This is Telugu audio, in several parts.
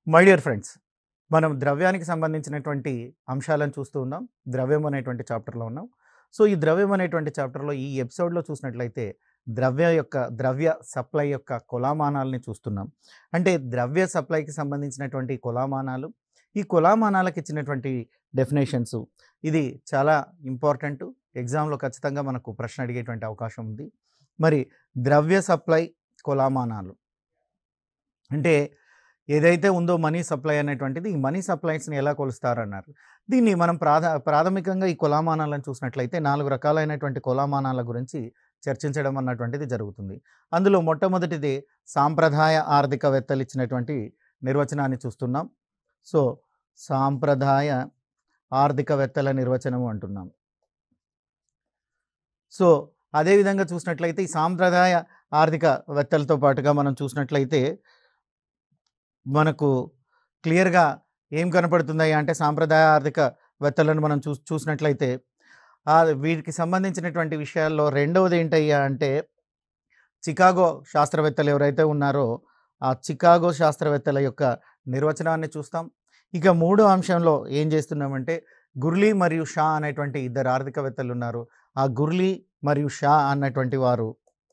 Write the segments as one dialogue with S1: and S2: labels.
S1: మై డియర్ ఫ్రెండ్స్ మనం ద్రవ్యానికి సంబంధించినటువంటి అంశాలను చూస్తూ ఉన్నాం ద్రవ్యం అనేటువంటి చాప్టర్లో ఉన్నాం సో ఈ ద్రవ్యం అనేటువంటి చాప్టర్లో ఈ ఎపిసోడ్లో చూసినట్లయితే ద్రవ్య యొక్క ద్రవ్య సప్లై యొక్క కొలామానాలని చూస్తున్నాం అంటే ద్రవ్య సప్లైకి సంబంధించినటువంటి కొలామానాలు ఈ కొలామానాలకు ఇచ్చినటువంటి డెఫినేషన్స్ ఇది చాలా ఇంపార్టెంట్ ఎగ్జామ్లో ఖచ్చితంగా మనకు ప్రశ్న అడిగేటువంటి అవకాశం ఉంది మరి ద్రవ్య సప్లై కొలామానాలు అంటే ఏదైతే ఉందో మనీ సప్లై అనేటువంటిది ఈ మనీ సప్లైస్ని ఎలా కొలుస్తారన్నారు దీన్ని మనం ప్రాథ ప్రాథమికంగా ఈ కొలామానాలను చూసినట్లయితే నాలుగు రకాలైనటువంటి కొలామానాల గురించి చర్చించడం అన్నటువంటిది జరుగుతుంది అందులో మొట్టమొదటిది సాంప్రదాయ ఆర్థికవేత్తలు ఇచ్చినటువంటి నిర్వచనాన్ని చూస్తున్నాం సో సాంప్రదాయ ఆర్థికవేత్తల నిర్వచనము అంటున్నాం సో అదేవిధంగా చూసినట్లయితే ఈ సాంప్రదాయ ఆర్థికవేత్తలతో పాటుగా మనం చూసినట్లయితే మనకు క్లియర్గా ఏం కనపడుతుంది అంటే సాంప్రదాయ ఆర్థిక వేత్తలను మనం చూ చూసినట్లయితే ఆ వీటికి సంబంధించినటువంటి విషయాల్లో రెండవది ఏంటయ్యా అంటే చికాగో శాస్త్రవేత్తలు ఎవరైతే ఉన్నారో ఆ చికాగో శాస్త్రవేత్తల యొక్క నిర్వచనాన్ని చూస్తాం ఇక మూడో అంశంలో ఏం చేస్తున్నామంటే గుర్లీ మరియు షా అనేటువంటి ఇద్దరు ఆర్థికవేత్తలు ఉన్నారు ఆ గుర్లీ మరియు షా అన్నటువంటి వారు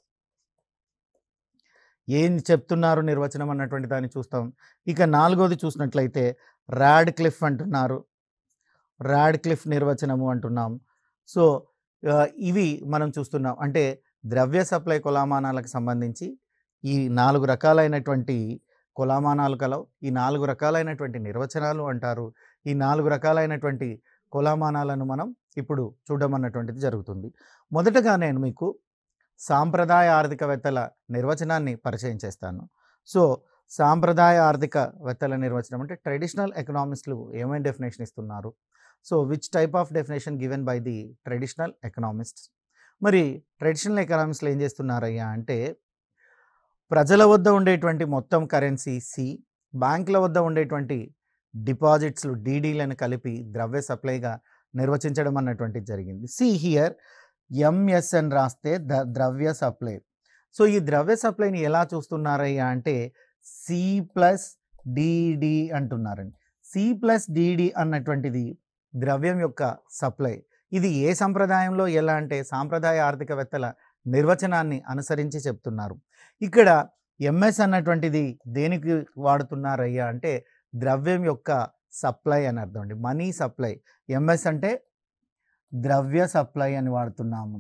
S1: ఏం చెప్తున్నారు నిర్వచనం అన్నటువంటి దాన్ని చూస్తాం ఇక నాలుగోది చూసినట్లయితే ర్యాడ్ క్లిఫ్ అంటున్నారు ర్యాడ్ క్లిఫ్ నిర్వచనము అంటున్నాం సో ఆ, ఇవి మనం చూస్తున్నాం అంటే ద్రవ్య సప్లై కొలామానాలకు సంబంధించి ఈ నాలుగు రకాలైనటువంటి కొలామానాలు కలవు ఈ నాలుగు రకాలైనటువంటి నిర్వచనాలు అంటారు ఈ నాలుగు రకాలైనటువంటి కొలామానాలను మనం ఇప్పుడు చూడడం అన్నటువంటిది జరుగుతుంది మొదటగా నేను మీకు సాంప్రదాయ ఆర్థికవేత్తల నిర్వచనాన్ని పరిచయం చేస్తాను సో సాంప్రదాయ ఆర్థికవేత్తల నిర్వచనం అంటే ట్రెడిషనల్ ఎకనామిస్టులు ఏమైనా డెఫినేషన్ ఇస్తున్నారు so which type of definition given by the traditional economists మరి ట్రెడిషనల్ ఎకనామిస్టులు ఏం చేస్తున్నారయ్యా అంటే ప్రజల వద్ద ఉండేటువంటి మొత్తం కరెన్సీ సి బ్యాంకుల వద్ద ఉండేటువంటి డిపాజిట్స్లు డీడీలను కలిపి ద్రవ్య సప్లైగా నిర్వచించడం అన్నటువంటిది జరిగింది సి హియర్ ఎంఎస్ అని రాస్తే ద ద్రవ్య సప్లై సో ఈ ద్రవ్య సప్లైని ఎలా చూస్తున్నారయ్యా అంటే సి ప్లస్ డిడి అంటున్నారండి సి ప్లస్ డిడి అన్నటువంటిది ద్రవ్యం యొక్క సప్లై ఇది ఏ సంప్రదాయంలో ఎలా అంటే సాంప్రదాయ ఆర్థికవేత్తల నిర్వచనాన్ని అనుసరించి చెప్తున్నారు ఇక్కడ ఎంఎస్ అన్నటువంటిది దేనికి వాడుతున్నారయ్యా అంటే ద్రవ్యం యొక్క సప్లై అని అర్థం అండి మనీ సప్లై ఎంఎస్ అంటే ద్రవ్య సప్లై అని వాడుతున్నాము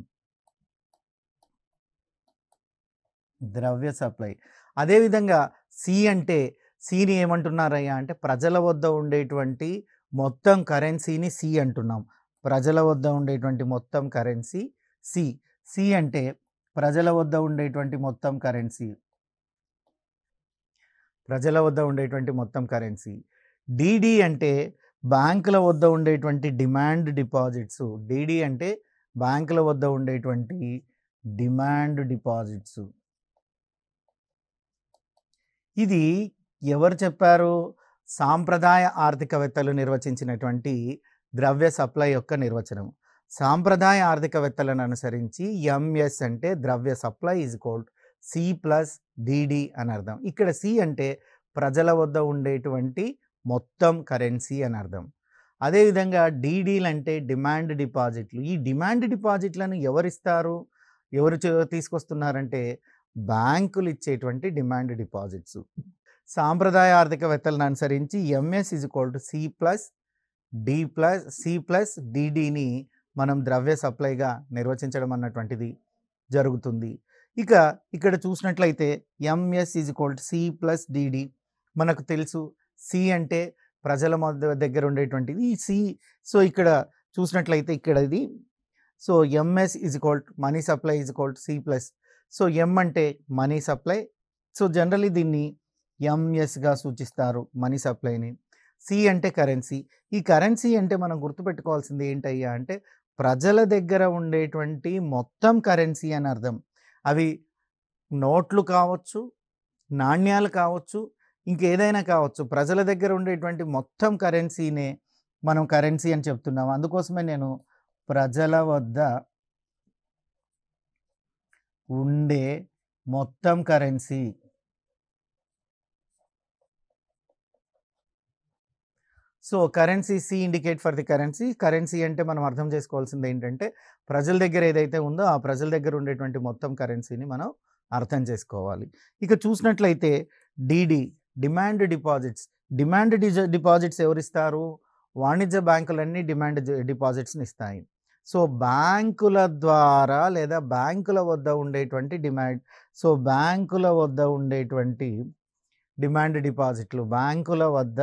S1: ద్రవ్య సప్లై అదేవిధంగా సి అంటే సిని ఏమంటున్నారయ్యా అంటే ప్రజల వద్ద ఉండేటువంటి మొత్తం కరెన్సీని సి అంటున్నాం ప్రజల వద్ద ఉండేటువంటి మొత్తం కరెన్సీ సి సి అంటే ప్రజల వద్ద ఉండేటువంటి మొత్తం కరెన్సీ ప్రజల వద్ద ఉండేటువంటి మొత్తం కరెన్సీ డిడి అంటే బ్యాంకుల వద్ద ఉండేటువంటి డిమాండ్ డిపాజిట్స్ డిడి అంటే బ్యాంకుల వద్ద ఉండేటువంటి డిమాండ్ డిపాజిట్స్ ఇది ఎవరు చెప్పారు సాంప్రదాయ ఆర్థికవేత్తలు నిర్వచించినటువంటి ద్రవ్య సప్లై యొక్క నిర్వచనం సాంప్రదాయ ఆర్థికవేత్తలను అనుసరించి ఎంఎస్ అంటే ద్రవ్య supply is called C plus DD అని అర్థం ఇక్కడ సి అంటే ప్రజల వద్ద ఉండేటువంటి మొత్తం కరెన్సీ అని అర్థం అదేవిధంగా డీడీలు అంటే డిమాండ్ డిపాజిట్లు ఈ డిమాండ్ డిపాజిట్లను ఎవరిస్తారు ఎవరు చే- తీసుకొస్తున్నారంటే బ్యాంకులు ఇచ్చేటువంటి డిమాండ్ డిపాజిట్స్ సాంప్రదాయ ఆర్థికవేత్తలను అనుసరించి MS is equal to C plus D plus C plus డిడిని మనం ద్రవ్య సప్లైగా నిర్వచించడం అన్నటువంటిది జరుగుతుంది ఇక ఇక్కడ చూసినట్లయితే MS is equal to C plus DD మనకు తెలుసు సి అంటే ప్రజల మధ్య దగ్గర ఉండేటువంటిది ఈ సి సో ఇక్కడ చూసినట్లయితే ఇక్కడ ఇది so MS is equal money supply is equal C plus so M అంటే మనీ సప్లై సో జనరలీ దీన్ని ఎంఎస్గా సూచిస్తారు మనీ సప్లైని సి అంటే కరెన్సీ ఈ కరెన్సీ అంటే మనం గుర్తుపెట్టుకోవాల్సింది ఏంటయ్యా అంటే ప్రజల దగ్గర ఉండేటువంటి మొత్తం కరెన్సీ అని అర్థం అవి నోట్లు కావచ్చు నాణ్యాలు కావచ్చు ఇంకేదైనా కావచ్చు ప్రజల దగ్గర ఉండేటువంటి మొత్తం కరెన్సీనే మనం కరెన్సీ అని చెప్తున్నాం అందుకోసమే నేను ప్రజల వద్ద ఉండే మొత్తం currency so currency C indicate for the currency currency అంటే మనం అర్థం చేసుకోవాల్సింది ఏంటంటే ప్రజల దగ్గర ఏదైతే ఉందో ఆ ప్రజల దగ్గర ఉండేటువంటి మొత్తం కరెన్సీని మనం అర్థం చేసుకోవాలి ఇక చూసినట్లయితే DD demand deposits demand deposits ఎవరిస్తారు వాణిజ్య బ్యాంకులన్నీ డిమాండ్ డిపాజిట్స్ని ఇస్తాయి సో బ్యాంకుల ద్వారా లేదా బ్యాంకుల వద్ద ఉండేటువంటి డిమాండ్ సో బ్యాంకుల వద్ద ఉండేటువంటి డిమాండ్ డిపాజిట్లు బ్యాంకుల వద్ద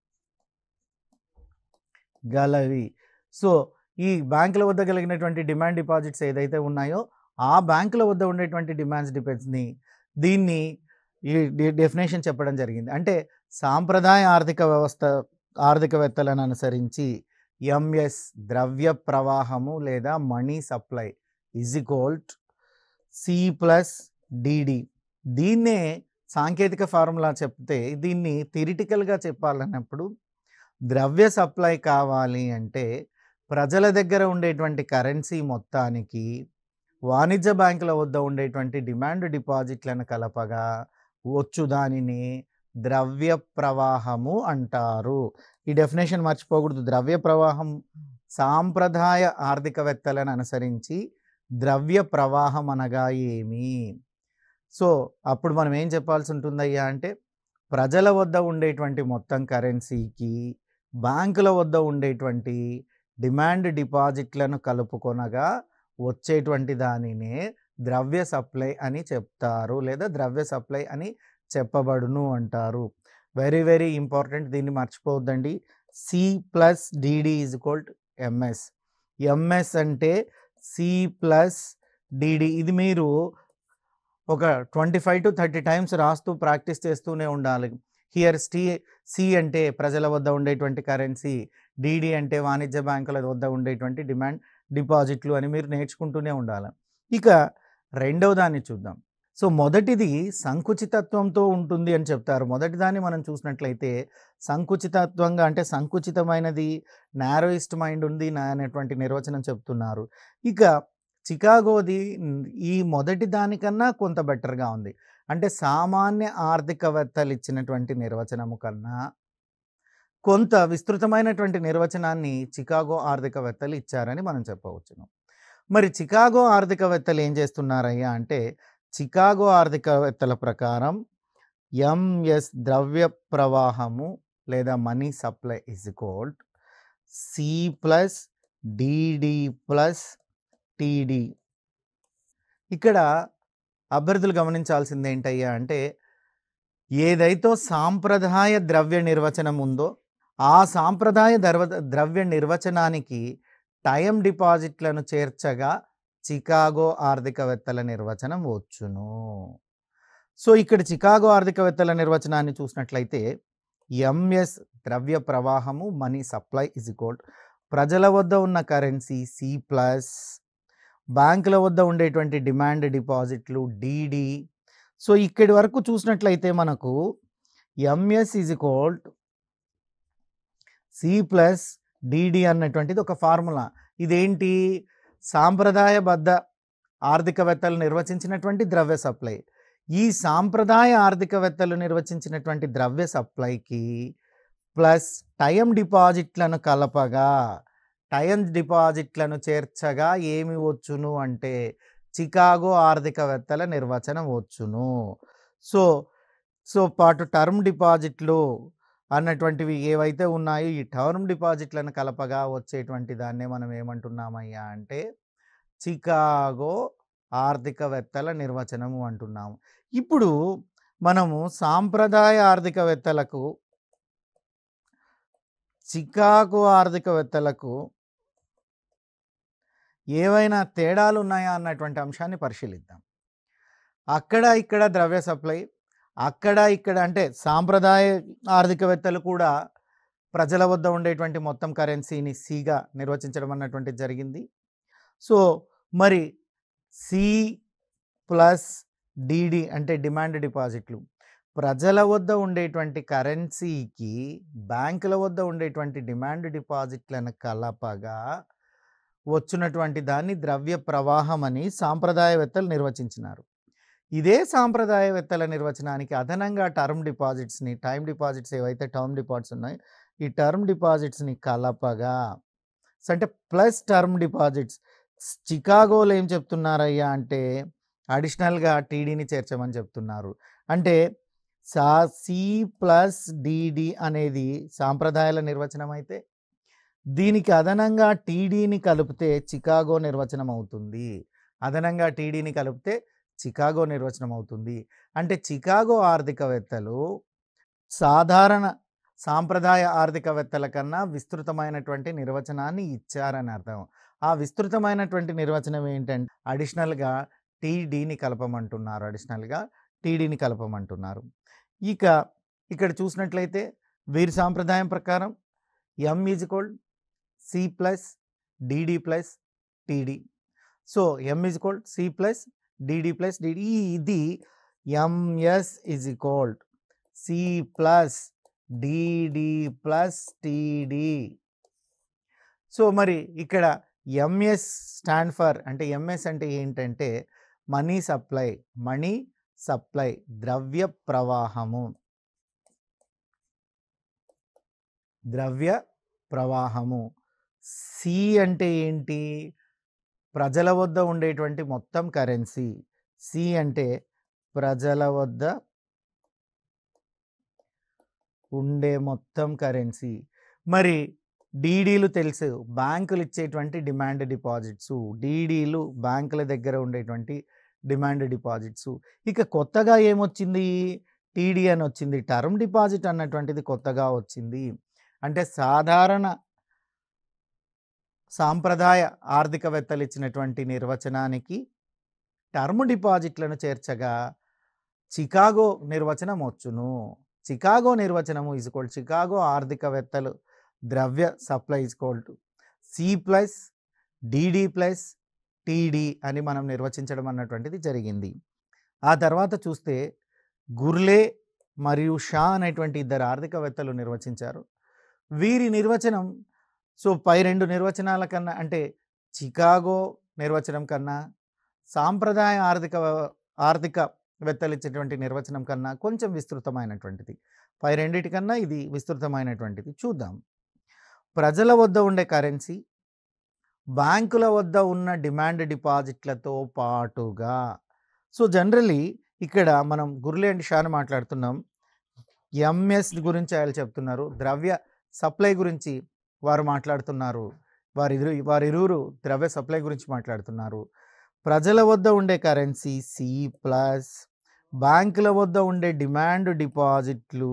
S1: గలవి సో ఈ బ్యాంకుల వద్ద కలిగినటువంటి డిమాండ్ డిపాజిట్స్ ఏదైతే ఉన్నాయో ఆ బ్యాంకుల వద్ద ఉండేటువంటి డిమాండ్స్ డిపెండ్స్ని దీన్ని ఈ డెఫినేషన్ చెప్పడం జరిగింది అంటే సాంప్రదాయ ఆర్థిక వ్యవస్థ ఆర్థికవేత్తలను అనుసరించి ఎంఎస్ ద్రవ్య ప్రవాహము లేదా money supply is equal to C plus DD దీన్నే సాంకేతిక ఫార్ములా చెప్తే దీన్ని థిరిటికల్గా చెప్పాలన్నప్పుడు ద్రవ్య సప్లై కావాలి అంటే ప్రజల దగ్గర ఉండేటువంటి కరెన్సీ మొత్తానికి వాణిజ్య బ్యాంకుల వద్ద ఉండేటువంటి డిమాండ్ డిపాజిట్లను కలపగా వచ్చు దానిని ద్రవ్య ప్రవాహము అంటారు ఈ డెఫినేషన్ మర్చిపోకూడదు ద్రవ్య ప్రవాహం సాంప్రదాయ ఆర్థికవేత్తలను అనుసరించి ద్రవ్య ప్రవాహం అనగా ఏమి సో అప్పుడు మనం ఏం చెప్పాల్సి ఉంటుందయ్యా అంటే ప్రజల వద్ద ఉండేటువంటి మొత్తం కరెన్సీకి బ్యాంకుల వద్ద ఉండేటువంటి డిమాండ్ డిపాజిట్లను కలుపుకొనగా వచ్చేటువంటి దానినే ద్రవ్య సప్లై అని చెప్తారు లేదా ద్రవ్య సప్లై అని చెప్పబడును అంటారు వెరీ వెరీ ఇంపార్టెంట్ దీన్ని మర్చిపోవద్దండి C plus DD is equal MS MS అంటే సి ప్లస్ డిడి ఇది మీరు ఒక twenty five to thirty times రాస్తూ ప్రాక్టీస్ చేస్తూనే ఉండాలి హియర్ స్టీ సి అంటే ప్రజల వద్ద ఉండేటువంటి కరెన్సీ డిడి అంటే వాణిజ్య బ్యాంకుల వద్ద ఉండేటువంటి డిమాండ్ డిపాజిట్లు అని మీరు నేర్చుకుంటూనే ఉండాలి ఇక రెండవ దాన్ని చూద్దాం సో మొదటిది సంకుచితత్వంతో ఉంటుంది అని చెప్తారు మొదటి దాన్ని మనం చూసినట్లయితే సంకుచితత్వంగా అంటే సంకుచితమైనది నారోయిస్ట్ మైండ్ ఉంది నా అనేటువంటి నిర్వచనం చెప్తున్నారు ఇక చికాగోది ఈ మొదటి దానికన్నా కొంత బెటర్గా ఉంది అంటే సామాన్య ఆర్థికవేత్తలు ఇచ్చినటువంటి నిర్వచనము కన్నా కొంత విస్తృతమైనటువంటి నిర్వచనాన్ని చికాగో ఆర్థికవేత్తలు ఇచ్చారని మనం చెప్పవచ్చును మరి చికాగో ఆర్థికవేత్తలు ఏం చేస్తున్నారయ్యా అంటే చికాగో ఆర్థికవేత్తల ప్రకారం ఎంఎస్ ద్రవ్య ప్రవాహము లేదా money supply is called C plus DD plus TD ఇక్కడ అభ్యర్థులు గమనించాల్సింది ఏంటయ్యా అంటే ఏదైతే సాంప్రదాయ ద్రవ్య నిర్వచనం ఉందో ఆ సాంప్రదాయ ద్రవ ద్రవ్య నిర్వచనానికి టైం డిపాజిట్లను చేర్చగా చికాగో ఆర్థికవేత్తల నిర్వచనం వచ్చును సో ఇక్కడ చికాగో ఆర్థికవేత్తల నిర్వచనాన్ని చూసినట్లయితే ఎంఎస్ ద్రవ్య ప్రవాహము మనీ సప్లై ఇజ్ ఈక్వల్ ప్రజల వద్ద ఉన్న కరెన్సీ సి ప్లస్ బ్యాంకుల వద్ద ఉండేటువంటి డిమాండ్ డిపాజిట్లు డిడి సో ఇక్కడి వరకు చూసినట్లయితే మనకు MS is equal C plus DD అన్నటువంటిది ఒక ఫార్ములా ఇదేంటి సాంప్రదాయబద్ధ ఆర్థికవేత్తలు నిర్వచించినటువంటి ద్రవ్య సప్లై ఈ సాంప్రదాయ ఆర్థికవేత్తలు నిర్వచించినటువంటి ద్రవ్య సప్లైకి ప్లస్ టైం డిపాజిట్లను కలపగా టైం డిపాజిట్లను చేర్చగా ఏమి వచ్చును అంటే చికాగో ఆర్థికవేత్తల నిర్వచనం వచ్చును సో సో పాటు టర్మ్ డిపాజిట్లు అన్నటువంటివి ఏవైతే ఉన్నాయో ఈ టర్మ్ డిపాజిట్లను కలపగా వచ్చేటువంటి దాన్నే మనం ఏమంటున్నామయ్యా అంటే చికాగో ఆర్థికవేత్తల నిర్వచనము అంటున్నాము ఇప్పుడు మనము సాంప్రదాయ ఆర్థికవేత్తలకు చికాగో ఆర్థికవేత్తలకు ఏవైనా తేడాలు ఉన్నాయా అన్నటువంటి అంశాన్ని పరిశీలిద్దాం అక్కడ ఇక్కడ ద్రవ్య సప్లై అక్కడ ఇక్కడ అంటే సాంప్రదాయ ఆర్థికవేత్తలు కూడా ప్రజల వద్ద ఉండేటువంటి మొత్తం కరెన్సీని సిగా నిర్వచించడం అన్నటువంటిది జరిగింది సో మరి సి ప్లస్ డిడి అంటే డిమాండ్ డిపాజిట్లు ప్రజల వద్ద ఉండేటువంటి కరెన్సీకి బ్యాంకుల వద్ద ఉండేటువంటి డిమాండ్ డిపాజిట్లను కలపగా వచ్చినటువంటి దాన్ని ద్రవ్య ప్రవాహం అని సాంప్రదాయవేత్తలు నిర్వచించినారు ఇదే సాంప్రదాయవేత్తల నిర్వచనానికి అదనంగా టర్మ్ డిపాజిట్స్ని టైం డిపాజిట్స్ ఏవైతే టర్మ్ డిపాజిట్స్ ఉన్నాయో ఈ టర్మ్ డిపాజిట్స్ని కలపగా సో అంటే ప్లస్ టర్మ్ డిపాజిట్స్ చికాగోలో ఏం చెప్తున్నారయ్యా అంటే అడిషనల్గా టీడీని చేర్చమని చెప్తున్నారు అంటే సా సి ప్లస్ డిడి అనేది సాంప్రదాయాల నిర్వచనం అయితే దీనికి అదనంగా టీడీని కలిపితే చికాగో నిర్వచనం అవుతుంది అదనంగా టీడీని కలిపితే చికాగో నిర్వచనం అవుతుంది అంటే చికాగో ఆర్థికవేత్తలు సాధారణ సాంప్రదాయ ఆర్థికవేత్తల కన్నా విస్తృతమైనటువంటి నిర్వచనాన్ని ఇచ్చారని అర్థం ఆ విస్తృతమైనటువంటి నిర్వచనం ఏంటంటే అడిషనల్గా టీడీని కలపమంటున్నారు అడిషనల్గా టీడీని కలపమంటున్నారు ఇక ఇక్కడ చూసినట్లయితే వీరి సాంప్రదాయం ప్రకారం M is called C plus DD plus TD so M is called C plus DD plus DD ఇది MS is equal to C plus DD plus TD so మరి ఇక్కడ ఎంఎస్ స్టాండ్ ఫర్ అంటే ఎంఎస్ అంటే ఏంటంటే మనీ సప్లై మనీ సప్లై ద్రవ్య ప్రవాహము ద్రవ్య ప్రవాహము సి అంటే ఏంటి ప్రజల వద్ద ఉండేటువంటి మొత్తం కరెన్సీ సి అంటే ప్రజల వద్ద ఉండే మొత్తం కరెన్సీ మరి డీడీలు తెలుసు బ్యాంకులు ఇచ్చేటువంటి డిమాండ్ డిపాజిట్స్ డీడీలు బ్యాంకుల దగ్గర ఉండేటువంటి డిమాండ్ డిపాజిట్స్ ఇక కొత్తగా ఏమొచ్చింది టీడీ అని వచ్చింది టర్మ్ డిపాజిట్ అన్నటువంటిది కొత్తగా వచ్చింది అంటే సాధారణ సాంప్రదాయ ఆర్థికవేత్తలు ఇచ్చినటువంటి నిర్వచనానికి టర్మ్ డిపాజిట్లను చేర్చగా చికాగో నిర్వచనం వచ్చును చికాగో నిర్వచనము ఈజ్ ఈక్వల్ చికాగో ఆర్థికవేత్తలు ద్రవ్య supply is equal to C plus DD plus TD అని మనం నిర్వచించడం అన్నటువంటిది జరిగింది ఆ తర్వాత చూస్తే గుర్లే మరియు షా అనేటువంటి ఇద్దరు ఆర్థికవేత్తలు నిర్వచించారు వీరి నిర్వచనం సో పై రెండు నిర్వచనాల కన్నా అంటే చికాగో నిర్వచనం కన్నా సాంప్రదాయ ఆర్థిక ఆర్థిక వెత్తలిచ్చేటువంటి నిర్వచనం కన్నా కొంచెం విస్తృతమైనటువంటిది పై రెండిటికన్నా ఇది విస్తృతమైనటువంటిది చూద్దాం ప్రజల వద్ద ఉండే కరెన్సీ బ్యాంకుల వద్ద ఉన్న డిమాండ్ డిపాజిట్లతో పాటుగా సో జనరలీ ఇక్కడ మనం గుర్లే అండ్ షాను మాట్లాడుతున్నాం ఎంఎస్ గురించి ఆయన చెప్తున్నారు ద్రవ్య సప్లై గురించి వారు మాట్లాడుతున్నారు వారిరు వారిరువురు ద్రవ్య సప్లై గురించి మాట్లాడుతున్నారు ప్రజల వద్ద ఉండే కరెన్సీ సి ప్లస్ బ్యాంకుల వద్ద ఉండే డిమాండ్ డిపాజిట్లు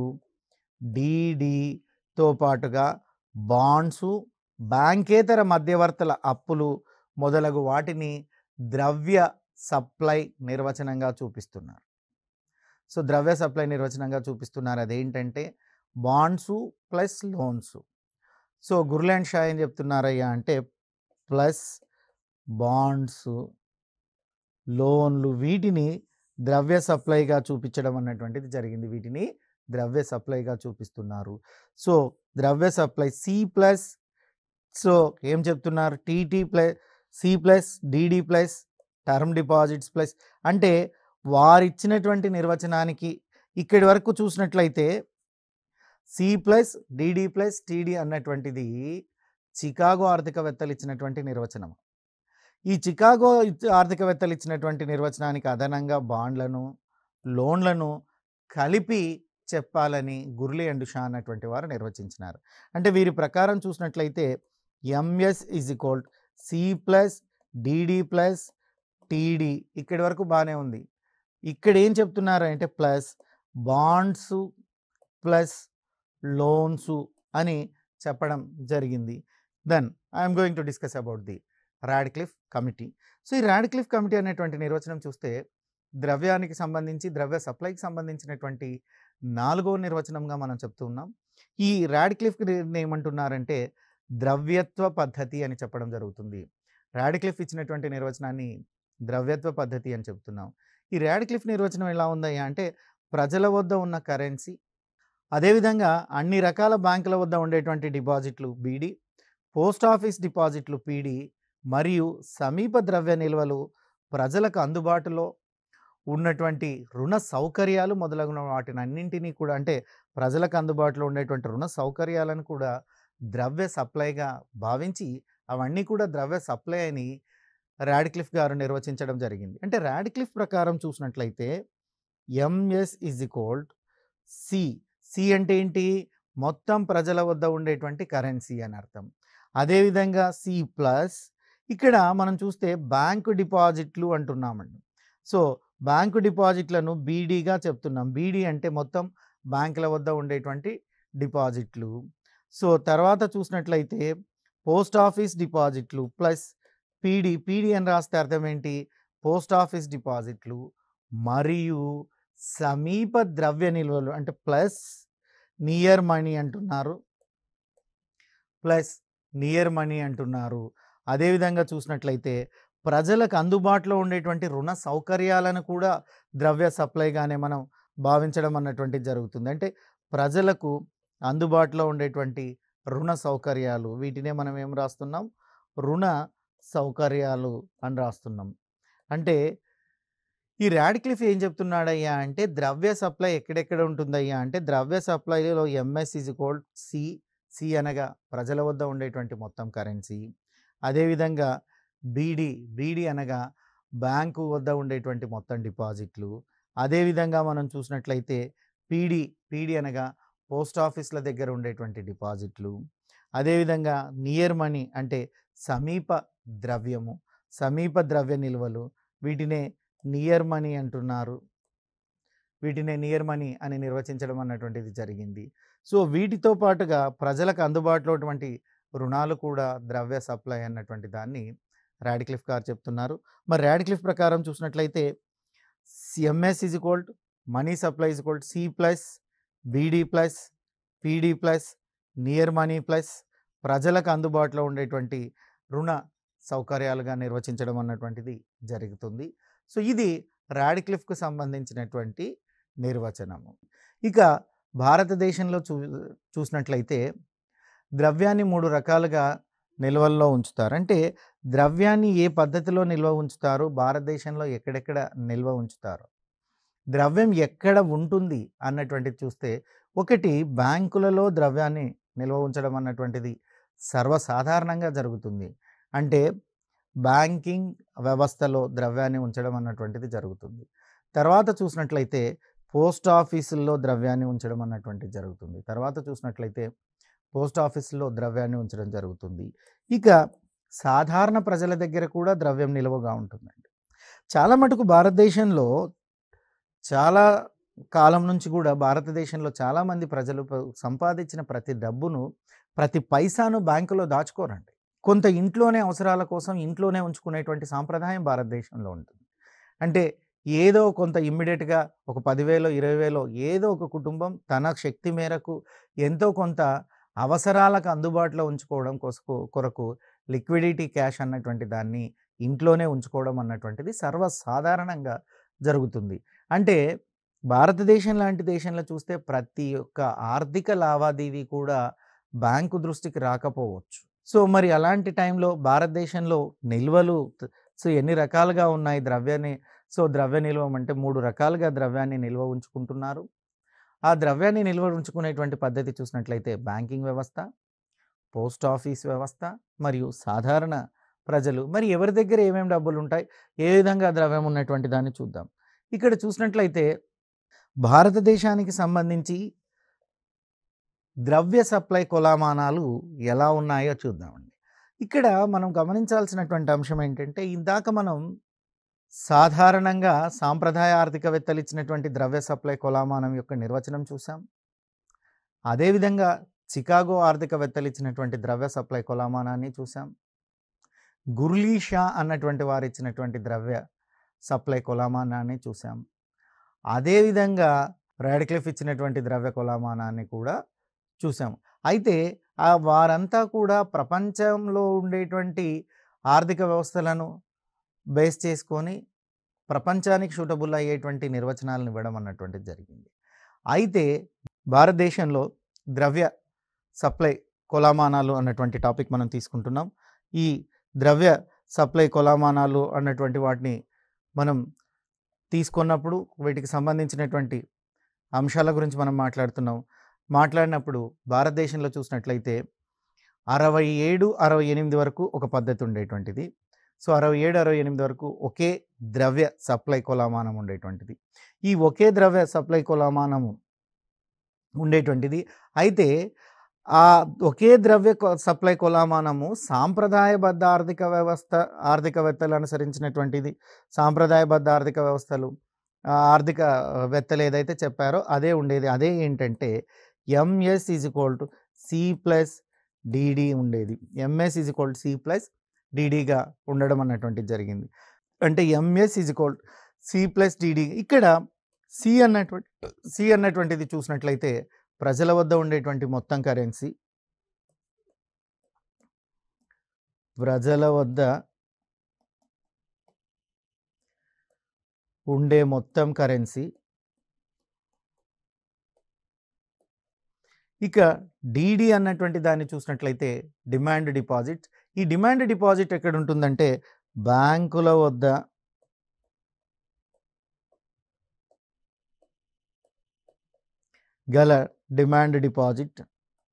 S1: డిడితో పాటుగా బాండ్సు బ్యాంకేతర మధ్యవర్తుల అప్పులు మొదలగు వాటిని ద్రవ్య సప్లై నిర్వచనంగా చూపిస్తున్నారు సో ద్రవ్య సప్లై నిర్వచనంగా చూపిస్తున్నారు అదేంటంటే bonds plus loans so Gurley and Shaw ఏం చెప్తున్నారయ్యా అంటే ప్లస్ బాండ్స్ లోన్లు వీటిని ద్రవ్య సప్లైగా చూపించడం అన్నటువంటిది జరిగింది వీటిని ద్రవ్య సప్లైగా చూపిస్తున్నారు సో ద్రవ్య సప్లై సి ప్లస్ సో ఏం చెప్తున్నారు TT plus C plus DD plus term deposits plus అంటే వారిచ్చినటువంటి నిర్వచనానికి ఇక్కడి వరకు చూసినట్లయితే C plus DD plus TD అన్నటువంటిది చికాగో ఆర్థికవేత్తలు ఇచ్చినటువంటి నిర్వచనం ఈ చికాగో ఇచ్చ- ఆర్థికవేత్తలు ఇచ్చినటువంటి నిర్వచనానికి అదనంగా బాండ్లను లోన్లను కలిపి చెప్పాలని గుర్లీ అండ్ షా అన్నటువంటి వారు నిర్వచించినారు అంటే వీరి ప్రకారం చూసినట్లయితే MS is equal C plus DD plus TD ఇక్కడి వరకు బాగానే ఉంది ఇక్కడ ఏం చెప్తున్నారు అంటే ప్లస్ బాండ్స్ ప్లస్ లోన్స్ అని చెప్పడం జరిగింది then I'm going to discuss about the Radcliffe committee so ఈ రాడ్క్లిఫ్ కమిటీ అనేటువంటి నిర్వచనం చూస్తే ద్రవ్యానికి సంబంధించి ద్రవ్య సప్లైకి సంబంధించినటువంటి నాలుగో నిర్వచనంగా మనం చెప్తూ ఉన్నాం ఈ రాడ్క్లిఫ్ ఏమంటున్నారంటే ద్రవ్యత్వ పద్ధతి అని చెప్పడం జరుగుతుంది రాడ్క్లిఫ్ ఇచ్చినటువంటి నిర్వచనాన్ని ద్రవ్యత్వ పద్ధతి అని చెప్తున్నాం ఈ రాడ్క్లిఫ్ నిర్వచనం ఎలా ఉందయ్యా అంటే ప్రజల వద్ద ఉన్న కరెన్సీ అదేవిధంగా అన్ని రకాల బ్యాంకుల వద్ద ఉండేటువంటి డిపాజిట్లు బీడీ పోస్ట్ ఆఫీస్ డిపాజిట్లు పీడీ మరియు సమీప ద్రవ్య నిల్వలు ప్రజలకు అందుబాటులో ఉన్నటువంటి రుణ సౌకర్యాలు మొదలగున వాటిని అన్నింటినీ కూడా అంటే ప్రజలకు అందుబాటులో ఉండేటువంటి రుణ సౌకర్యాలను కూడా ద్రవ్య సప్లైగా భావించి అవన్నీ కూడా ద్రవ్య సప్లై అని రాడిక్లిఫ్ గారు నిర్వచించడం జరిగింది అంటే రాడిక్లిఫ్ ప్రకారం చూసినట్లయితే MS is equal C C అంటే ఏంటి మొత్తం ప్రజల వద్ద ఉండేటువంటి కరెన్సీ అని అర్థం అదేవిధంగా సి ప్లస్ ఇక్కడ మనం చూస్తే బ్యాంకు డిపాజిట్లు అంటున్నామండి సో బ్యాంకు డిపాజిట్లను బీడీగా చెప్తున్నాం బీడీ అంటే మొత్తం బ్యాంకుల వద్ద ఉండేటువంటి డిపాజిట్లు సో తర్వాత చూసినట్లయితే పోస్ట్ ఆఫీస్ డిపాజిట్లు ప్లస్ పీడీ పీడీ అని రాస్తే అర్థం ఏంటి పోస్ట్ ఆఫీస్ డిపాజిట్లు మరియు సమీప ద్రవ్య నిల్వలు అంటే ప్లస్ నియర్ మనీ అంటున్నారు ప్లస్ నియర్ మనీ అంటున్నారు అదేవిధంగా చూసినట్లయితే ప్రజలకు అందుబాటులో ఉండేటువంటి రుణ సౌకర్యాలను కూడా ద్రవ్య సప్లైగానే మనం భావించడం అన్నటువంటిది జరుగుతుంది అంటే ప్రజలకు అందుబాటులో ఉండేటువంటి రుణ సౌకర్యాలు వీటినే మనం ఏం రాస్తున్నాం రుణ సౌకర్యాలు అని రాస్తున్నాం అంటే ఈ రాడిక్లిఫ్ ఏం చెప్తున్నాడయ్యా అంటే ద్రవ్య సప్లై ఎక్కడెక్కడ ఉంటుందయ్యా అంటే ద్రవ్య సప్లైలో MS is called C C అనగా ప్రజల వద్ద ఉండేటువంటి మొత్తం కరెన్సీ అదేవిధంగా బీడీ బీడీ అనగా బ్యాంకు వద్ద ఉండేటువంటి మొత్తం డిపాజిట్లు అదేవిధంగా మనం చూసినట్లయితే పీడీ పీడీ అనగా పోస్ట్ ఆఫీస్ల దగ్గర ఉండేటువంటి డిపాజిట్లు అదేవిధంగా నియర్ మనీ అంటే సమీప ద్రవ్యము సమీప ద్రవ్య నిల్వలు వీటినే నియర్ మనీ అంటున్నారు వీటినే నియర్ మనీ అని నిర్వచించడం అన్నటువంటిది జరిగింది సో వీటితో పాటుగా ప్రజలకు అందుబాటులో ఉన్నటువంటి రుణాలు కూడా ద్రవ్య సప్లై అన్నటువంటి దాన్ని రాడిక్లిఫ్ గారు చెప్తున్నారు మరి రాడిక్లిఫ్ ప్రకారం చూసినట్లయితే MS is equal money supply is equal C plus BD plus PD plus near money plus ప్రజలకు అందుబాటులో ఉండేటువంటి రుణ సౌకర్యాలుగా నిర్వచించడం అన్నటువంటిది జరుగుతుంది సో ఇది రాడిక్లిఫ్కు సంబంధించినటువంటి నిర్వచనము ఇక భారతదేశంలో చూ చూసినట్లయితే ద్రవ్యాన్ని మూడు రకాలుగా నిల్వల్లో ఉంచుతారు అంటే ద్రవ్యాన్ని ఏ పద్ధతిలో నిల్వ ఉంచుతారు భారతదేశంలో ఎక్కడెక్కడ నిల్వ ఉంచుతారు ద్రవ్యం ఎక్కడ ఉంటుంది అన్నటువంటిది చూస్తే ఒకటి బ్యాంకులలో ద్రవ్యాన్ని నిల్వ ఉంచడం అన్నటువంటిది సర్వసాధారణంగా జరుగుతుంది అంటే బ్యాంకింగ్ వ్యవస్థలో ద్రవ్యాన్ని ఉంచడం అన్నటువంటిది జరుగుతుంది తర్వాత చూసినట్లయితే పోస్ట్ ఆఫీసుల్లో ద్రవ్యాన్ని ఉంచడం అన్నటువంటిది జరుగుతుంది తర్వాత చూసినట్లయితే పోస్ట్ ఆఫీసులో ద్రవ్యాన్ని ఉంచడం జరుగుతుంది ఇక సాధారణ ప్రజల దగ్గర కూడా ద్రవ్యం నిల్వగా ఉంటుందండి చాలా మటుకు భారతదేశంలో చాలా కాలం నుంచి కూడా భారతదేశంలో చాలామంది ప్రజలు ప- సంపాదించిన ప్రతి డబ్బును ప్రతి పైసాను బ్యాంకులో దాచుకోరండి కొంత ఇంట్లోనే అవసరాల కోసం ఇంట్లోనే ఉంచుకునేటువంటి సాంప్రదాయం భారతదేశంలో ఉంటుంది అంటే ఏదో కొంత ఇమ్మీడియట్గా ఒక పదివేలో ఇరవై వేలో ఏదో ఒక కుటుంబం తన శక్తి మేరకు ఎంతో కొంత అవసరాలకు అందుబాటులో ఉంచుకోవడం కొరకు కొరకు లిక్విడిటీ క్యాష్ అన్నటువంటి దాన్ని ఇంట్లోనే ఉంచుకోవడం అన్నటువంటిది సర్వసాధారణంగా జరుగుతుంది అంటే భారతదేశం లాంటి దేశంలో చూస్తే ప్రతి ఒక్క ఆర్థిక లావాదేవీ కూడా బ్యాంకు దృష్టికి రాకపోవచ్చు సో మరి అలాంటి టైంలో భారతదేశంలో నిల్వలు త- సో ఎన్ని రకాలుగా ఉన్నాయి ద్రవ్యాన్ని సో ద్రవ్య నిల్వం అంటే మూడు రకాలుగా ద్రవ్యాన్ని నిల్వ ఉంచుకుంటున్నారు ఆ ద్రవ్యాన్ని నిల్వ ఉంచుకునేటువంటి పద్ధతి చూసినట్లయితే బ్యాంకింగ్ వ్యవస్థ పోస్ట్ ఆఫీస్ వ్యవస్థ మరియు సాధారణ ప్రజలు మరి ఎవరి దగ్గర ఏమేమి డబ్బులు ఉంటాయి ఏ విధంగా ద్రవ్యం ఉన్నటువంటి దాన్ని చూద్దాం ఇక్కడ చూసినట్లయితే భారతదేశానికి సంబంధించి ద్రవ్య సప్లై కొలామానాలు ఎలా ఉన్నాయో చూద్దామండి ఇక్కడ మనం గమనించాల్సినటువంటి అంశం ఏంటంటే ఇందాక మనం సాధారణంగా సాంప్రదాయ ఆర్థికవేత్తలు ఇచ్చినటువంటి ద్రవ్య సప్లై కొలామానం యొక్క నిర్వచనం చూసాం అదేవిధంగా చికాగో ఆర్థికవేత్తలు ఇచ్చినటువంటి ద్రవ్య సప్లై కొలామానాన్ని చూసాం గుర్లీ షా అన్నటువంటి వారు ఇచ్చినటువంటి ద్రవ్య సప్లై కొలామానాన్ని చూసాం అదేవిధంగా రాడిక్లిఫ్ ఇచ్చినటువంటి ద్రవ్య కొలామానాన్ని కూడా చూసాం అయితే ఆ వారంతా కూడా ప్రపంచంలో ఉండేటువంటి ఆర్థిక వ్యవస్థలను బేస్ చేసుకొని ప్రపంచానికి సూటబుల్ అయ్యేటువంటి నిర్వచనాలను ఇవ్వడం అన్నటువంటిది జరిగింది అయితే భారతదేశంలో ద్రవ్య సప్లై కొలామానాలు అన్నటువంటి టాపిక్ మనం తీసుకుంటున్నాం ఈ ద్రవ్య సప్లై కొలామానాలు అన్నటువంటి వాటిని మనం తీసుకున్నప్పుడు వీటికి సంబంధించినటువంటి అంశాల గురించి మనం మాట్లాడుతున్నాం మాట్లాడినప్పుడు భారతదేశంలో చూసినట్లయితే అరవై ఏడు అరవై ఎనిమిది వరకు ఒక పద్ధతి ఉండేటువంటిది సో అరవై ఏడు అరవై ఎనిమిది వరకు ఒకే ద్రవ్య సప్లై కొలామానం ఉండేటువంటిది ఈ ఒకే ద్రవ్య సప్లై కొలామానము ఉండేటువంటిది అయితే ఆ ఒకే ద్రవ్య కొ- సప్లై కొలామానము సాంప్రదాయబద్ధ ఆర్థిక వ్యవస్థ ఆర్థికవేత్తలు అనుసరించినటువంటిది సాంప్రదాయబద్ధ ఆర్థిక వ్యవస్థలు ఆ, ఆర్థిక వేత్తలు ఏదైతే చెప్పారో అదే ఉండేది అదే ఏంటంటే MS is equal to C plus DD ఉండేది MS is equal to C plus డిడిగా ఉండడం అన్నటువంటిది జరిగింది అంటే MS is equal C plus DD ఇక్కడ సి అన్నటువంటి సి అన్నటువంటిది చూసినట్లయితే ప్రజల వద్ద ఉండేటువంటి మొత్తం కరెన్సీ ప్రజల వద్ద ఉండే మొత్తం కరెన్సీ ఇక డిడి అన్నటువంటి దాన్ని చూసినట్లయితే డిమాండ్ డిపాజిట్ ఈ డిమాండ్ డిపాజిట్ ఎక్కడ ఉంటుందంటే బ్యాంకుల వద్ద గల డిమాండ్ డిపాజిట్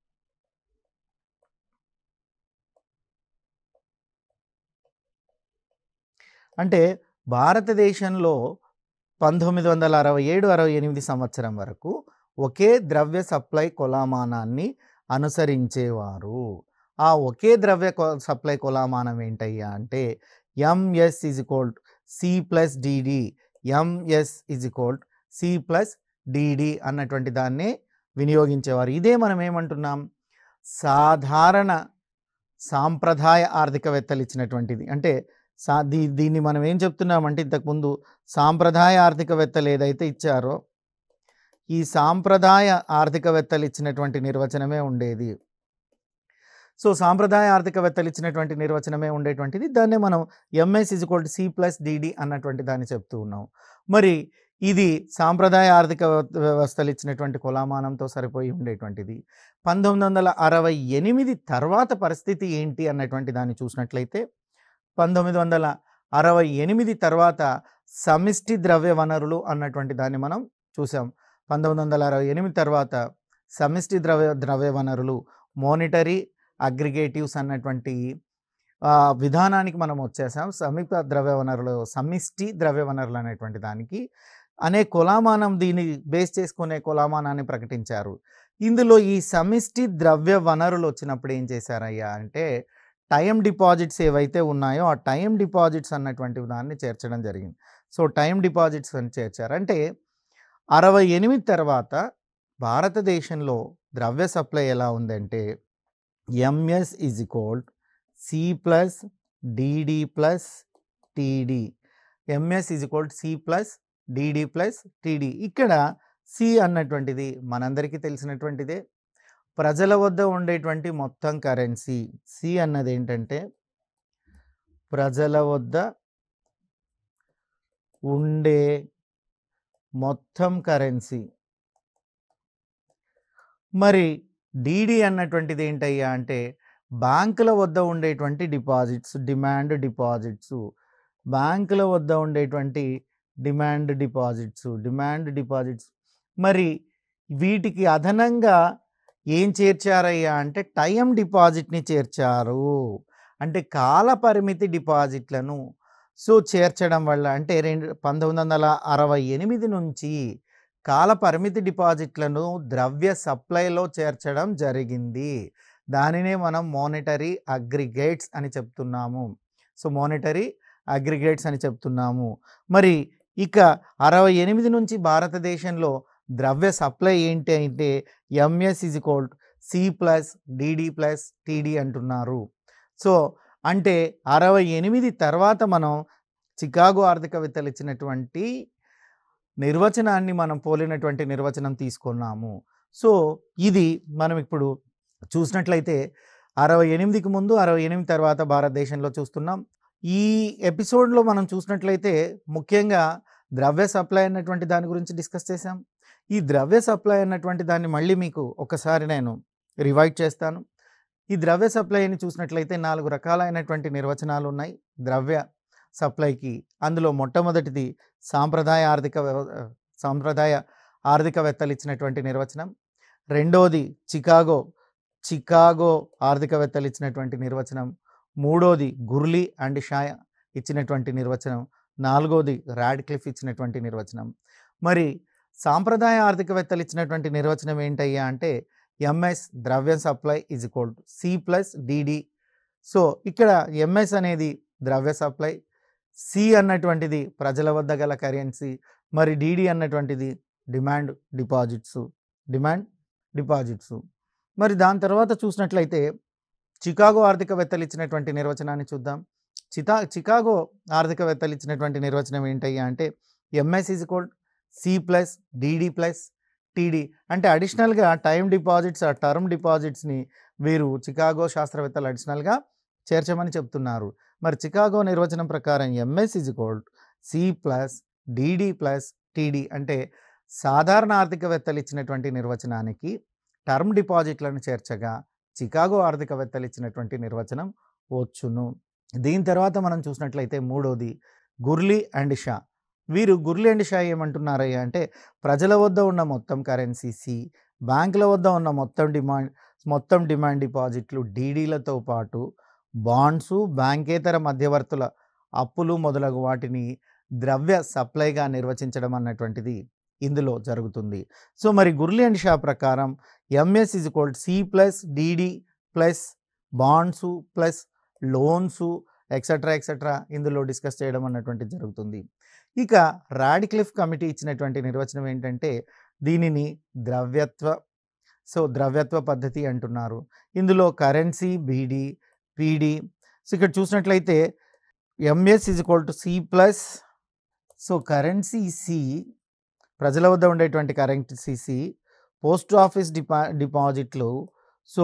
S1: అంటే భారతదేశంలో పంతొమ్మిది వందల అరవై ఏడు అరవై ఎనిమిది సంవత్సరం వరకు ఒకే ద్రవ్య సప్లై కొలామానాన్ని అనుసరించేవారు ఆ ఒకే ద్రవ్య కొ- సప్లై కొలామానం ఏంటయ్యా అంటే MS is equal C plus DD MS is equal C plus DD అన్నటువంటి దాన్ని వినియోగించేవారు ఇదే మనం ఏమంటున్నాం సాధారణ సాంప్రదాయ ఆర్థికవేత్తలు ఇచ్చినటువంటిది అంటే సా దీ దీన్ని మనం ఏం చెప్తున్నామంటే ఇంతకుముందు సాంప్రదాయ ఆర్థికవేత్తలు ఏదైతే ఇచ్చారో ఈ సాంప్రదాయ ఆర్థికవేత్తలు ఇచ్చినటువంటి నిర్వచనమే ఉండేది సో సాంప్రదాయ ఆర్థికవేత్తలు ఇచ్చినటువంటి నిర్వచనమే ఉండేటువంటిది దాన్నే మనం MS is equal to C plus DD అన్నటువంటి దాన్ని చెప్తూ ఉన్నాం మరి ఇది సాంప్రదాయ ఆర్థిక వ్యవ- వ్యవస్థలు ఇచ్చినటువంటి కులామానంతో సరిపోయి ఉండేటువంటిది పంతొమ్మిది వందల అరవై ఎనిమిది తర్వాత పరిస్థితి ఏంటి అన్నటువంటి దాన్ని చూసినట్లయితే పంతొమ్మిది వందల అరవై ఎనిమిది తర్వాత సమిష్టి ద్రవ్య వనరులు అన్నటువంటి దాన్ని మనం చూసాం పంతొమ్మిది వందల అరవై ఎనిమిది తర్వాత సమిష్టి ద్రవ్య ద్రవ్య వనరులు మోనిటరీ అగ్రిగేటివ్స్ అన్నటువంటి ఆ, విధానానికి మనం వచ్చేసాం సమీప ద్రవ్య వనరులు సమిష్టి ద్రవ్య వనరులు అనేటువంటి దానికి అనే కులామానం దీన్ని బేస్ చేసుకునే కులామానాన్ని ప్రకటించారు ఇందులో ఈ సమిష్టి ద్రవ్య వనరులు వచ్చినప్పుడు ఏం చేశారయ్యా అంటే టైం డిపాజిట్స్ ఏవైతే ఉన్నాయో ఆ టైం డిపాజిట్స్ అన్నటువంటి దాన్ని చేర్చడం జరిగింది సో టైం డిపాజిట్స్ అని చేర్చారు అంటే అరవై ఎనిమిది తర్వాత భారతదేశంలో ద్రవ్య సప్లై ఎలా ఉందంటే MS is equal C plus DD plus TD MS is equal C plus DD plus TD ఇక్కడ సి అన్నటువంటిది మనందరికీ తెలిసినటువంటిదే ప్రజల వద్ద ఉండేటువంటి మొత్తం కరెన్సీ సి అన్నది ఏంటంటే ప్రజల వద్ద ఉండే మొత్తం కరెన్సీ మరి డీడీ అన్నటువంటిది ఏంటయ్యా అంటే బ్యాంకుల వద్ద ఉండేటువంటి డిపాజిట్స్ డిమాండ్ డిపాజిట్స్ బ్యాంకుల వద్ద ఉండేటువంటి డిమాండ్ డిపాజిట్స్ డిమాండ్ డిపాజిట్స్ మరి వీటికి అదనంగా ఏం చేర్చారయ్యా అంటే టైం డిపాజిట్ని చేర్చారు అంటే కాల పరిమితి డిపాజిట్లను సో చేర్చడం వల్ల అంటే రెండు పంతొమ్మిది వందల అరవై ఎనిమిది నుంచి కాల పరిమితి డిపాజిట్లను ద్రవ్య సప్లైలో చేర్చడం జరిగింది దానినే మనం మోనిటరీ అగ్రిగేట్స్ అని చెప్తున్నాము సో మోనిటరీ అగ్రిగేట్స్ అని చెప్తున్నాము మరి ఇక అరవై ఎనిమిది నుంచి భారతదేశంలో ద్రవ్య సప్లై ఏంటి అంటే MS is equal C plus DD plus TD అంటున్నారు సో అంటే అరవై ఎనిమిది తర్వాత మనం చికాగో ఆర్థికవేత్తలు ఇచ్చినటువంటి నిర్వచనాన్ని మనం పోలినటువంటి నిర్వచనం తీసుకున్నాము సో ఇది మనం ఇప్పుడు చూసినట్లయితే అరవై ఎనిమిదికి ముందు అరవై ఎనిమిది తర్వాత భారతదేశంలో చూస్తున్నాం ఈ ఎపిసోడ్లో మనం చూసినట్లయితే ముఖ్యంగా ద్రవ్య సప్లై అన్నటువంటి దాని గురించి డిస్కస్ చేశాం ఈ ద్రవ్య సప్లై అన్నటువంటి దాన్ని మళ్ళీ మీకు ఒకసారి నేను రివైడ్ చేస్తాను ఈ ద్రవ్య సప్లైని చూసినట్లయితే నాలుగు రకాలైనటువంటి నిర్వచనాలు ఉన్నాయి ద్రవ్య సప్లైకి అందులో మొట్టమొదటిది సాంప్రదాయ ఆర్థిక వ్యవ సాంప్రదాయ ఆర్థికవేత్తలు ఇచ్చినటువంటి నిర్వచనం రెండోది చికాగో చికాగో ఆర్థికవేత్తలు ఇచ్చినటువంటి నిర్వచనం మూడోది గుర్లీ అండ్ షాయ్ ఇచ్చినటువంటి నిర్వచనం నాలుగోది రాడ్క్లిఫ్ ఇచ్చినటువంటి నిర్వచనం మరి సాంప్రదాయ ఆర్థికవేత్తలు ఇచ్చినటువంటి నిర్వచనం ఏంటయ్యా అంటే ఎంఎస్ ద్రవ్య supply is equal to C plus DD so ఇక్కడ ఎంఎస్ అనేది ద్రవ్య సప్లై సి అన్నటువంటిది ప్రజల వద్ద గల కరెన్సీ మరి డిడి అన్నటువంటిది డిమాండ్ డిపాజిట్స్ డిమాండ్ డిపాజిట్స్ మరి దాని తర్వాత చూసినట్లయితే చికాగో ఆర్థికవేత్తలు ఇచ్చినటువంటి నిర్వచనాన్ని చూద్దాం చితా చికాగో ఆర్థికవేత్తలు ఇచ్చినటువంటి నిర్వచనం ఏంటయ్యా అంటే MS is equal C plus DD plus TD అంటే అడిషనల్గా టైం డిపాజిట్స్ ఆ టర్మ్ డిపాజిట్స్ని వీరు చికాగో శాస్త్రవేత్తలు అడిషనల్గా చేర్చమని చెప్తున్నారు మరి చికాగో నిర్వచనం ప్రకారం MS is equal C plus DD plus TD అంటే సాధారణ ఆర్థికవేత్తలు ఇచ్చినటువంటి నిర్వచనానికి టర్మ్ డిపాజిట్లను చేర్చగా చికాగో ఆర్థికవేత్తలు ఇచ్చినటువంటి నిర్వచనం వచ్చును దీని తర్వాత మనం చూసినట్లయితే మూడోది గుర్లీ అండ్ షా వీరు గుర్లీ అండ్ షా ఏమంటున్నారయ్యా అంటే ప్రజల వద్ద ఉన్న మొత్తం కరెన్సీ సి బ్యాంకుల వద్ద ఉన్న మొత్తం డిమాండ్ మొత్తం డిమాండ్ డిపాజిట్లు డీడీలతో పాటు బాండ్సు బ్యాంకేతర మధ్యవర్తుల అప్పులు మొదలగు వాటిని ద్రవ్య సప్లైగా నిర్వచించడం అన్నటువంటిది ఇందులో జరుగుతుంది సో మరి గుర్లీ అండ్ షా ప్రకారం MS is equal C plus DD plus bonds plus loans etcetera etcetera ఇందులో డిస్కస్ చేయడం అన్నటువంటిది జరుగుతుంది ఇక రాడిక్లిఫ్ కమిటీ ఇచ్చినటువంటి నిర్వచనం ఏంటంటే దీనిని ద్రవ్యత్వ సో ద్రవ్యత్వ పద్ధతి అంటున్నారు ఇందులో కరెన్సీ బీడీ పీడీ సో ఇక్కడ చూసినట్లయితే MS is equal to C plus so currency C ప్రజల వద్ద ఉండేటువంటి కరెన్సీ సి పోస్ట్ ఆఫీస్ డిపా డిపాజిట్లు సో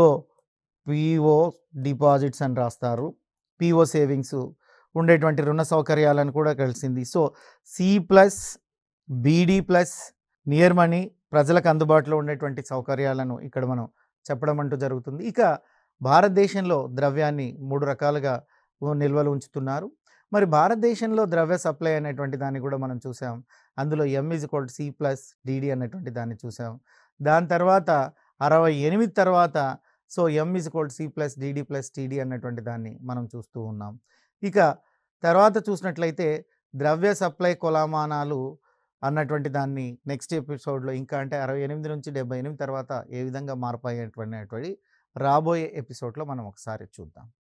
S1: పిఓ డిపాజిట్స్ అని రాస్తారు పిఓ సేవింగ్స్ ఉండేటువంటి రుణ సౌకర్యాలను కూడా కలిసింది so C plus BD plus near money ప్రజలకు అందుబాటులో ఉండేటువంటి సౌకర్యాలను ఇక్కడ మనం చెప్పడం అంటూ జరుగుతుంది ఇక భారతదేశంలో ద్రవ్యాన్ని మూడు రకాలుగా ఉ- నిల్వలు ఉంచుతున్నారు మరి భారతదేశంలో ద్రవ్య సప్లై అనేటువంటి దాన్ని కూడా మనం చూసాం అందులో M is equal C plus DD అనేటువంటి దాన్ని చూసాం దాని తర్వాత అరవై ఎనిమిది తర్వాత so M is equal C plus DD plus TD అన్నటువంటి దాన్ని మనం చూస్తూ ఉన్నాం ఇక తర్వాత చూసినట్లయితే ద్రవ్య సప్లై కొలామానాలు అన్నటువంటి దాన్ని నెక్స్ట్ ఎపిసోడ్లో ఇంకా అంటే అరవై ఎనిమిది నుంచి డెబ్బై ఎనిమిది తర్వాత ఏ విధంగా మార్పు అయ్యేటువంటి రాబోయే ఎపిసోడ్లో మనం ఒకసారి చూద్దాం